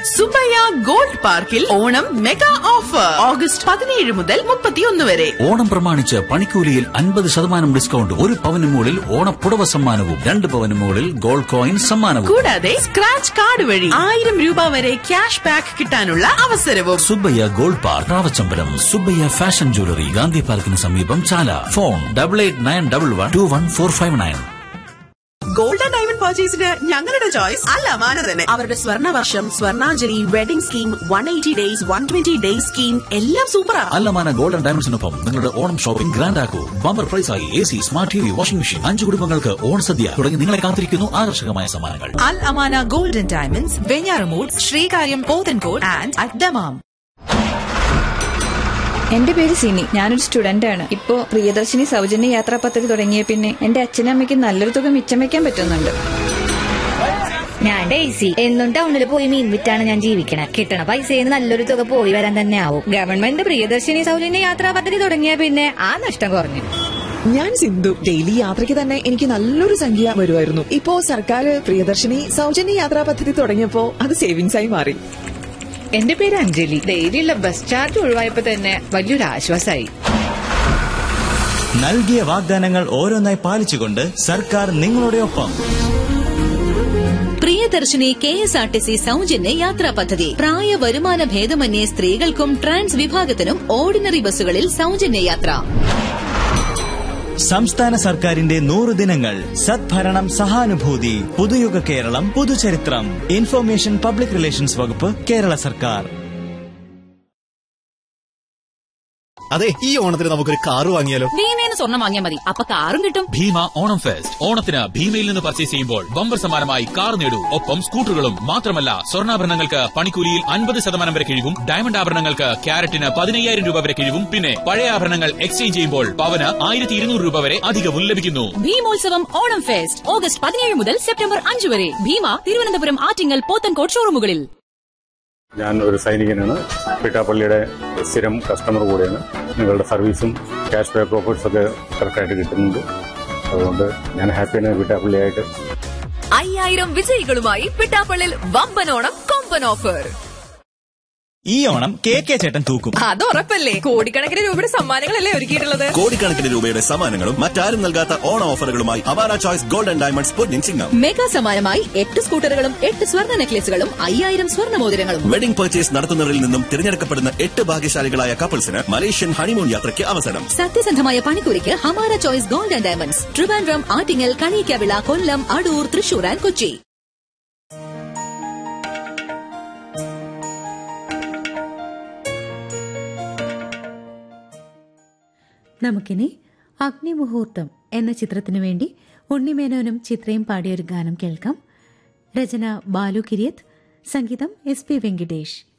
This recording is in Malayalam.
സുബയ്യ ഗോൾഡ് പാർക്കിൽ ഓണം മെഗാ ഓഫർ ഓഗസ്റ്റ് പതിനേഴ് മുതൽ മുപ്പത്തിയൊന്ന് വരെ ഓണം പ്രമാണിച്ച് പണിക്കൂലിയിൽ അൻപത് ശതമാനം ഡിസ്കൗണ്ട് ഒരു പവന് മുകളിൽ ഓണപ്പുടവ സമ്മാനവും രണ്ട് പവന് മുകളിൽ ഗോൾഡ് കോയിൻ സമ്മാനവും കൂടാതെ സ്ക്രാച്ച് കാർഡ് വഴി ആയിരം രൂപ വരെ ക്യാഷ് ബാക്ക് കിട്ടാനുള്ള അവസരവും സുബ്ബയ്യ ഗോൾഡ് പാർക്ക് റാവച്ചമ്പലം സുബ്ബയ്യ ഫാഷൻ ജ്വല്ലറി ഗാന്ധി പാർക്കിന് സമീപം Chala phone double eight nine double one two one four five nine gold and diamond പർച്ചേസിന് ഞങ്ങളുടെ ചോയ്സ് അല്ലമാന തന്നെ അവരുടെ സ്വർണ്ണ വർഷം സ്വർണ്ണാഞ്ജലി wedding scheme one eighty days one twenty days scheme എല്ലാം സൂപ്പറാ അല്ലമാന ഗോൾഡൻ ഡയമണ്ട്സിനൊപ്പം നിങ്ങളുടെ ഓണം ഷോപ്പിംഗ് ഗ്രാൻഡ് ആക്കൂ ബമ്പർ പ്രൈസായി A C smart T V washing machine അഞ്ചു കുടുംബങ്ങൾക്ക് ഓണസദ്യ തുടങ്ങി നിങ്ങളെ കാത്തിരിക്കുന്നു ആകർഷകമായ സമ്മാനങ്ങൾ Al Amana Golden Diamonds, Venyaramud, Srikaryam Pothencourt and at Damam. എന്റെ പേര് സിനി ഞാനൊരു സ്റ്റുഡന്റ് ആണ് ഇപ്പോ പ്രിയദർശിനി സൗജന്യ യാത്രാ പദ്ധതി തുടങ്ങിയ പിന്നെ എന്റെ അച്ഛനും അമ്മയ്ക്കും നല്ലൊരു തുക മിച്ചം വെക്കാൻ പറ്റുന്നുണ്ട് ഞാൻ ഡേസി എന്നും ടൗണിൽ പോയി മീൻ വിറ്റാണ് ഞാൻ ജീവിക്കണേ കിട്ടണ പൈസയിൽ നല്ലൊരു തുക പോയി വരാൻ തന്നെ ആവും ഗവൺമെന്റ് പ്രിയദർശിനി സൗജന്യ യാത്രാ പദ്ധതി തുടങ്ങിയ പിന്നെ ആ നഷ്ടം കുറഞ്ഞു ഞാൻ സിന്ധു ഡെയിലി യാത്രയ്ക്ക് തന്നെ എനിക്ക് നല്ലൊരു സംഖ്യ വരുമായിരുന്നു ഇപ്പോ സർക്കാർ പ്രിയദർശിനി സൗജന്യ യാത്രാ പദ്ധതി തുടങ്ങിയപ്പോ അത് സേവിങ്സ് ആയി മാറി എന്റെ പേര് അഞ്ജലി ഡെയിലിയുള്ള ബസ് ചാർജ് ഒഴിവായപ്പോ തന്നെ വലിയൊരു ആശ്വാസമായി നൽകിയ വാഗ്ദാനങ്ങൾ ഓരോന്നായി പാലിച്ചുകൊണ്ട് സർക്കാർ നിങ്ങളുടെ ഒപ്പം Priyadarshini K S R T C സൗജന്യ യാത്രാ പദ്ധതി പ്രായ വരുമാന ഭേദമന്യേ സ്ത്രീകൾക്കും ട്രാൻസ് വിഭാഗത്തിനും ഓർഡിനറി ബസ്സുകളിൽ സൗജന്യ യാത്ര സംസ്ഥാന സർക്കാരിന്റെ നൂറ് ദിനങ്ങൾ സദ്ഭരണം സഹാനുഭൂതി പുതുയുഗ കേരളം പുതുചരിത്രം ഇൻഫർമേഷൻ പബ്ലിക് റിലേഷൻസ് വകുപ്പ് കേരള സർക്കാർ അതെ ഈ ഓണത്തിന് നമുക്കൊരു കാറ് വാങ്ങിയാലോ ഭീമേന്ന് സ്വർണം വാങ്ങിയാൽ മതി അപ്പൊ കാറും കിട്ടും ഭീമ ഓണം ഫെസ്റ്റ് ഓണത്തിന് ഭീമയിൽ നിന്ന് പർച്ചേസ് ചെയ്യുമ്പോൾ ബമ്പർ സമ്മാനമായി കാർ നേടൂ ഒപ്പം സ്കൂട്ടറുകളും മാത്രമല്ല സ്വർണ്ണാഭരണങ്ങൾക്ക് പണിക്കൂലിയിൽ അൻപത് ശതമാനം വരെ കിഴിവും ഡയമണ്ട് ആഭരണങ്ങൾക്ക് ക്യാരറ്റിന് പതിനയ്യായിരം രൂപ വരെ കിഴിവും പിന്നെ പഴയ ആഭരണങ്ങൾ എക്സ്ചേഞ്ച് ചെയ്യുമ്പോൾ പവന് ആയിരത്തി ഇരുന്നൂറ് രൂപ വരെ അധികവും ലഭിക്കുന്നു ഭീമോത്സവം ഓണം ഫെസ്റ്റ് ഓഗസ്റ്റ് പതിനേഴ് മുതൽ സെപ്റ്റംബർ അഞ്ച് വരെ ഭീമ തിരുവനന്തപുരം ആറ്റിങ്ങൽ പോത്തൻകോട്ട് ഷോറൂമുകളിൽ ഞാൻ ഒരു സൈനികനാണ് പിട്ടാപ്പള്ളിയുടെ സ്ഥിരം കസ്റ്റമർ കൂടെയാണ് നിങ്ങളുടെ സർവീസും ക്യാഷ് ബാക്ക് ഓഫേഴ്സ് ഒക്കെ കറക്റ്റായിട്ട് കിട്ടുന്നുണ്ട് അതുകൊണ്ട് ഞാൻ ഹാപ്പിയാണ് പിട്ടാപ്പള്ളിയായിട്ട് അയ്യായിരം വിജയികളുമായി പിട്ടാപ്പള്ളിൽ വമ്പനോണം കൊമ്പൻ ഓഫർ ഈ ഓണം കെ കെ ചേട്ടൻ തൂക്കും അത് ഉറപ്പല്ലേ കോടിക്കണക്കിന് രൂപയുടെ സമ്മാനങ്ങളല്ലേ ഒരുക്കിയിട്ടുള്ളത് കോടിക്കണക്കിന് രൂപയുടെ സമ്മാനങ്ങളും മറ്റാരും നൽകാത്ത ഓണ ഓഫറുകളുമായി അവാര ചോയ്സ് ഗോൾഡൻ ഡയമണ്ട്സ് പൊന്നിൻ ചിങ്ങം മെഗാ സമ്മാനമായി എട്ട് സ്കൂട്ടറുകളും എട്ട് സ്വർണ്ണ നെക്ലേസുകളും അയ്യായിരം സ്വർണ്ണ മോതിരങ്ങളും വെഡിംഗ് പർച്ചേസ് നടത്തുന്നവരിൽ നിന്നും തിരഞ്ഞെടുക്കപ്പെടുന്ന എട്ട് ഭാഗ്യശാലികളായ കപ്പിൾസിന് മലേഷ്യൻ ഹണിമൂൺ യാത്രയ്ക്ക് അവസരം സത്യസന്ധമായ പണിക്കൂലിക്ക് Hamara Choice Gold and Diamonds Trivandrum Attingal Kaniyikkavila Kollam Adoor Thrissur and Kochi നമുക്കിനി അഗ്നിമുഹൂർത്തം എന്ന ചിത്രത്തിനു വേണ്ടി ഉണ്ണിമേനോനും ചിത്രയും പാടിയൊരു ഗാനം കേൾക്കാം രചന ബാലു കിരിയത്ത് സംഗീതം എസ് പി വെങ്കിടേഷ്